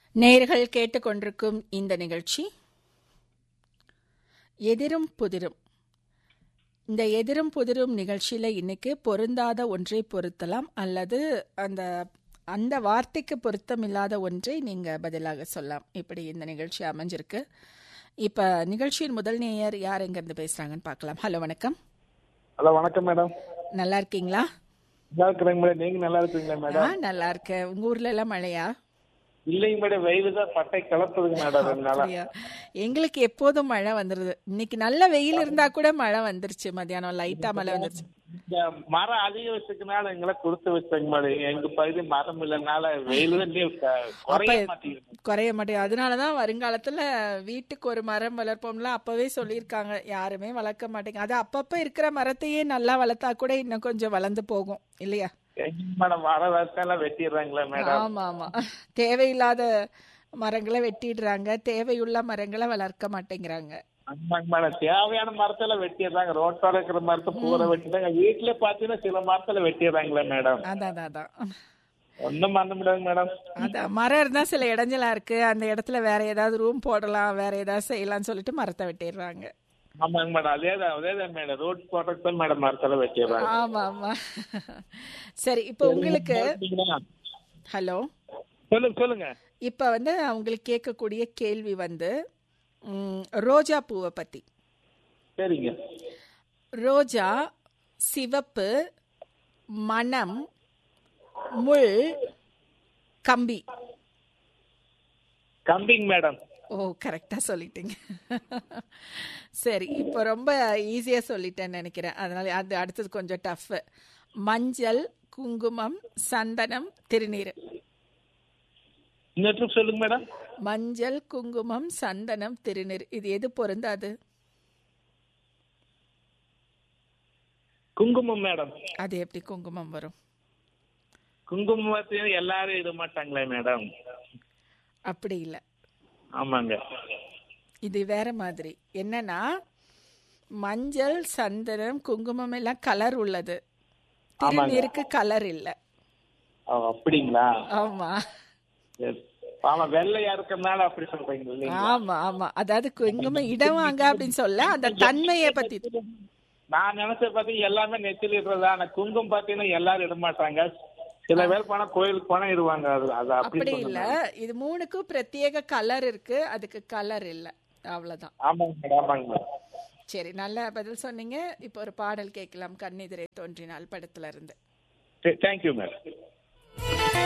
நேர்கள் கேட்டுக்கொண்டிருக்கும் இந்த நிகழ்ச்சி எதிரும் புதிரும் இந்த எதிரும் புதிரும் நிகழ்ச்சியில் இன்னைக்கு பொருந்தாத ஒன்றை பொருத்தலாம் அல்லது அந்த அந்த வார்த்தைக்கு பொருத்தமில்லாத ஒன்றை நீங்கள் பதிலாக சொல்லலாம் இப்படி இந்த நிகழ்ச்சி அமைஞ்சிருக்கு இப்போ நிகழ்ச்சியின் முதல் நேயர் யார் எங்கேருந்து பேசுகிறாங்கன்னு பார்க்கலாம் ஹலோ வணக்கம் ஹலோ வணக்கம் மேடம் நல்லா இருக்கீங்களா நல்லா இருக்கிறேங்க மேடம் நீங்க நல்லா இருக்கீங்களா ஆ மேடம் நல்லா இருக்கேன் உங்கள் ஊர்ல எல்லாம் மழையா இல்லைங்க மேடம் வெயில் தான் பட்டை கிளப்புதுங்க மேடம் ரெண்டு நாளா அப்படியா? எங்களுக்கு எப்போதும் மழை வந்துருது இன்னைக்கு நல்ல வெயில் இருந்தா கூட மழை வந்துருச்சு மத்தியானம் லைட்டா மழை வந்துருச்சு இந்த மரம் அதிக வச்சதுனால எங்களை கொடுத்து வச்சாங்க மேடம் எங்க பகுதி மரம் இல்லைனால வெயில் தான் இன்னும் க- குறைய மாட்டேங்குது குறைய மாட்டேங்குது அதனாலதான் வருங்காலத்துல வீட்டுக்கு ஒரு மரம் வளர்ப்போம்ல அப்பவே சொல்லியிருக்காங்க யாருமே வளர்க்க மாட்டேங்க அது அப்பப்ப இருக்கிற மரத்தையே நல்லா வளர்த்தா கூட இன்னும் கொஞ்சம் வளர்ந்து போகும் இல்லையா எங்க மேடம் மரம் வளர்த்தெல்லாம் வெட்டிடுறாங்களா மேடம் ஆமா ஆமா தேவையில்லாத மரங்களை வெட்டிடுறாங்க தேவையுள்ள மரங்களை வளர்க்க மாட்டேங்கிறாங்க ஆமாங்க மேடம் தேவையான மரத்தெல்லாம் வெட்டிடுறாங்க ரோட்டோட இருக்கிற மரத்தை பூரா வெட்டிடுறாங்க வீட்டுல பாத்தீங்கன்னா சில மரத்துல வெட்டிடுறாங்களா மேடம் அதான் அதான், அதான் ஒன்றும் பண்ண முடியாது மேடம் அதான் மரம் இருந்தா சில இடைஞ்சலா இருக்கு அந்த இடத்துல வேற ஏதாவது ரூம் போடலாம் வேற ஏதாவது செய்யலாம்னு சொல்லிட்டு மரத்தை வெட்டிடுறாங்க ஆமாங்க மேடம் அதே தான் அதே தான் மேடம் ரோட் போடுறதுக்கு தான் மேடம் மரத்தெல்லாம் வெட்டிடுறாங்க ஆமா ஆமா சரி இப்போ உங்களுக்கு ஹலோ சொல்லுங்க சொல்லுங்க இப்போ வந்து உங்களுக்கு கேட்கக்கூடிய கேள்வி வந்து ம், ரோஜா பூவை பத்தி சரிங்க ரோஜா சிவப்பு மணம் முள் கம்பி கம்பிங் மேடம் ஓ கரெக்டாக சொல்லிட்டீங்க சரி இப்போ ரொம்ப ஈஸியாக சொல்லிட்டேன்னு நினைக்கிறேன் அதனால அது அடுத்தது கொஞ்சம் டஃப்பு மஞ்சள் குங்குமம் சந்தனம் திருநீர் இன்னொரு trip சொல்லுங்க மேடம் மஞ்சள் குங்குமம் சந்தனம் திருநீர் இது எது பொருந்தாது குங்குமம் மேடம் அது எப்படி குங்குமம் வரும் குங்குமம் பார்த்தீங்கன்னா எல்லாரும் இட மாட்டாங்களே மேடம் அப்படி இல்லை ஆமாங்க இது வேற மாதிரி என்னன்னா மஞ்சள் சந்தனம் குங்குமம் எல்லாம் கலர் உள்ளது திருநீருக்கு கலர் இல்லை ஓ, அப்படிங்களா ஆமா சரி. ஆமா வெள்ளையா இருக்கிறதுனால அப்படி சொல்றீங்க இல்லைங்களா ஆமா ஆமா அதாவது குங்குமம் இடவாங்க அப்படின்னு சொல்ல அந்த தன்மையை பத்தி நான் நினைச்ச பாத்தீங்க எல்லாமே நெத்தில இடுறதா ஆனா குங்குமம் பாத்தீங்கன்னா எல்லாரும் இட மாட்டாங்க சில பேர் போனா கோயிலுக்கு போனா இடுவாங்க அது அது அப்படி அப்படி இல்ல இது மூணுக்கும் பிரத்யேக கலர் இருக்கு அதுக்கு கலர் இல்ல அவ்வளவுதான் ஆமாங்க மேடம் ஆமாங்க மேடம் சரி நல்ல பதில் சொன்னீங்க இப்போ ஒரு பாடல் கேட்கலாம் கண்ணெதிரே தோன்றினால் படத்துல இருந்து தேங்க்யூ மேடம்